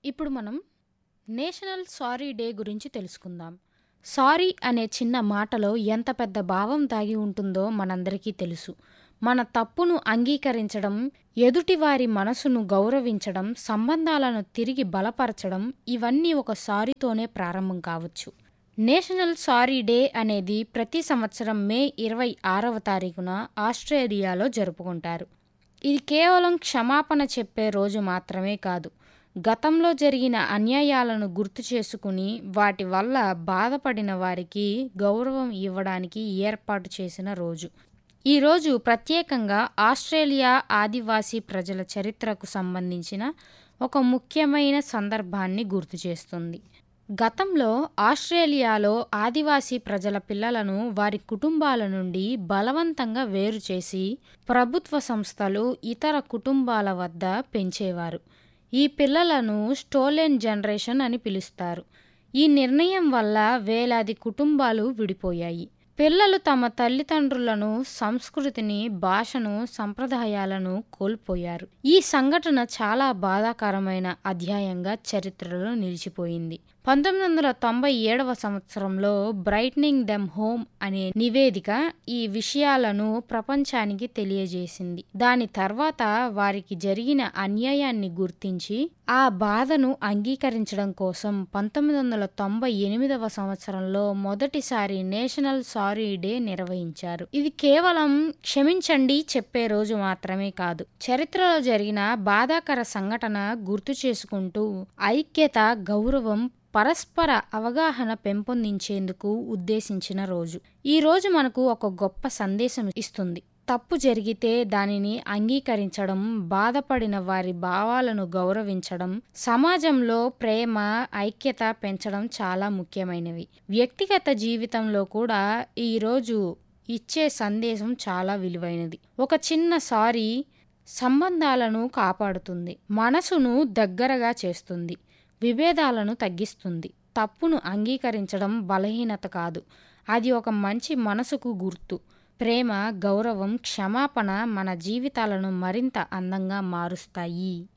ఇప్పుడు మనం national sorry day గురించి తెలుసుకుందాం సారీ అనే చిన్న మాటలో ఎంత పెద్ద భావం దాగి ఉంటుందో మనందరికీ తెలుసు మన తప్పును అంగీకరించడం ఎదుటివారి మనసును గౌరవించడం సంబంధాలను తిరిగి బలపరచడం ఇవన్నీ ఒక సారీతోనే ప్రారంభం కావచ్చు నేషనల్ సారీ డే అనేది ప్రతి సంవత్సరం మే ఇరవై ఆరవ తారీఖున ఆస్ట్రేలియాలో జరుపుకుంటారు ఇది కేవలం క్షమాపణ చెప్పే రోజు మాత్రమే కాదు గతంలో జరిగిన అన్యాయాలను గుర్తు చేసుకుని వాటి వల్ల బాధపడిన వారికి గౌరవం ఇవ్వడానికి ఏర్పాటు చేసిన రోజు ఈ రోజు ప్రత్యేకంగా ఆస్ట్రేలియా ఆదివాసీ ప్రజల చరిత్రకు సంబంధించిన ఒక ముఖ్యమైన సందర్భాన్ని గుర్తు చేస్తుంది గతంలో ఆస్ట్రేలియాలో ఆదివాసీ ప్రజల పిల్లలను వారి కుటుంబాల నుండి బలవంతంగా వేరు చేసి ప్రభుత్వ సంస్థలు ఇతర కుటుంబాల వద్ద పెంచేవారు ఈ పిల్లలను స్టోలెన్ జనరేషన్ అని పిలుస్తారు ఈ నిర్ణయం వల్ల వేలాది కుటుంబాలు విడిపోయాయి పిల్లలు తమ తల్లిదండ్రులను సంస్కృతిని భాషను సంప్రదాయాలను కోల్పోయారు ఈ సంఘటన చాలా బాధాకరమైన అధ్యాయంగా చరిత్రలో నిలిచిపోయింది పంతొమ్మిది వందల తొంభై ఏడవ సంవత్సరంలో బ్రైట్నింగ్ దెమ్ హోమ్ అనే నివేదిక ఈ విషయాలను ప్రపంచానికి తెలియజేసింది దాని తర్వాత వారికి జరిగిన అన్యాయాన్ని గుర్తించి ఆ బాధను అంగీకరించడం కోసం పంతొమ్మిది వందల తొంభై ఎనిమిదవ సంవత్సరంలో మొదటిసారి నేషనల్ సారీ డే నిర్వహించారు ఇది కేవలం క్షమించండి చెప్పే రోజు మాత్రమే కాదు చరిత్రలో జరిగిన బాధాకర సంఘటన గుర్తు చేసుకుంటూ ఐక్యత గౌరవం పరస్పర అవగాహన పెంపొందించేందుకు ఉద్దేశించిన రోజు ఈ రోజు మనకు ఒక గొప్ప సందేశం ఇస్తుంది తప్పు జరిగితే దానిని అంగీకరించడం బాధపడిన వారి భావాలను గౌరవించడం సమాజంలో ప్రేమ ఐక్యత పెంచడం చాలా ముఖ్యమైనవి వ్యక్తిగత జీవితంలో కూడా ఈరోజు ఇచ్చే సందేశం చాలా విలువైనది ఒక చిన్న సారీ సంబంధాలను కాపాడుతుంది మనసును దగ్గరగా చేస్తుంది విభేదాలను తగ్గిస్తుంది తప్పును అంగీకరించడం బలహీనత కాదు అది ఒక మంచి మనసుకు గుర్తు ప్రేమ గౌరవం క్షమాపణ మన జీవితాలను మరింత అందంగా మారుస్తాయి